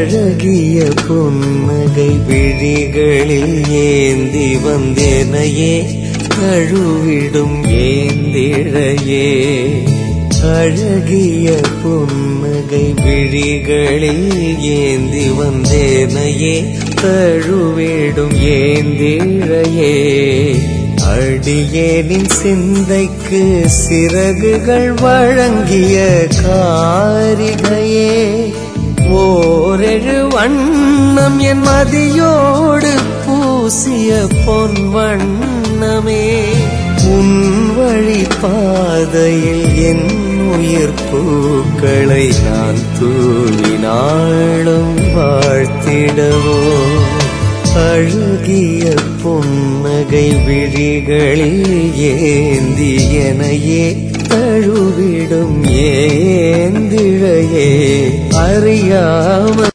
அழகிய புன்னகை விழிகளில் ஏந்தி வந்தேனையே தழுவிடும் ஏந்திழையே அழகிய புன்னகை விழிகளில் ஏந்தி வந்தேனையே தழுவிடும் ஏந்திழையே அடியேனின் சிந்தைக்கு சிறகுகள் வழங்கிய காரிகையே ஓரெழு வண்ணம் என் மதியோடு பூசிய பொன் வண்ணமே உன் வழி பாதையில் என் உயிர் பூக்களை நான் தூவினாளும் வாழ்த்திடவோ அழகிய புன்னகை விழிகளில் ஏந்தி எனையே தழுவிடும் ஏந்திழையே அறியாமல்